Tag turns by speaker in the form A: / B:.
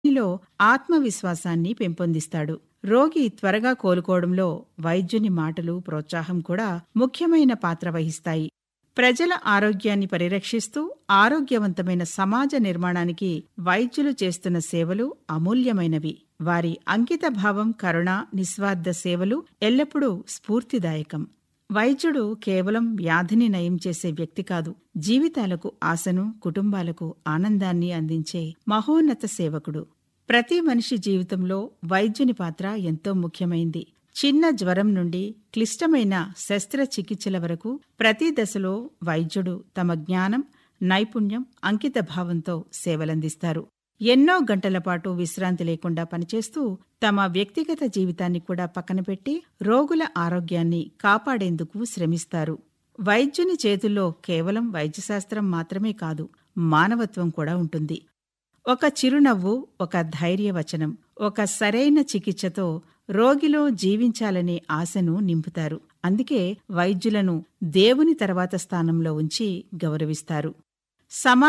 A: లో ఆత్మవిశ్వాసాన్ని పెంపొందిస్తాడు రోగి త్వరగా కోలుకోవడంలో వైద్యుని మాటలు ప్రోత్సాహం కూడా ముఖ్యమైన పాత్ర వహిస్తాయి ప్రజల ఆరోగ్యాన్ని పరిరక్షిస్తూ ఆరోగ్యవంతమైన సమాజ నిర్మాణానికి వైద్యులు చేస్తున్న సేవలు అమూల్యమైనవి వారి అంకిత భావం కరుణ నిస్వార్థ సేవలు ఎల్లప్పుడూ స్ఫూర్తిదాయకం వైద్యుడు కేవలం వ్యాధిని నయం చేసే వ్యక్తి కాదు జీవితాలకు ఆశను కుటుంబాలకు ఆనందాన్ని అందించే మహోన్నత సేవకుడు ప్రతి మనిషి జీవితంలో వైద్యుని పాత్ర ఎంతో ముఖ్యమైంది చిన్న జ్వరం నుండి క్లిష్టమైన శస్త్రచికిత్సల వరకు ప్రతి దశలో వైద్యుడు తమ జ్ఞానం నైపుణ్యం అంకిత భావంతో సేవలందిస్తారు ఎన్నో గంటల పాటు విశ్రాంతి లేకుండా పనిచేస్తూ తమ వ్యక్తిగత జీవితాన్ని కూడా పక్కనపెట్టి రోగుల ఆరోగ్యాన్ని కాపాడేందుకు శ్రమిస్తారు వైద్యుని చేతుల్లో కేవలం వైద్యశాస్త్రం మాత్రమే కాదు మానవత్వం కూడా ఉంటుంది ఒక చిరునవ్వు ఒక ధైర్యవచనం ఒక సరైన చికిత్సతో రోగిలో జీవించాలనే ఆశను నింపుతారు అందుకే వైద్యులను దేవుని తర్వాత స్థానంలో ఉంచి గౌరవిస్తారు సమా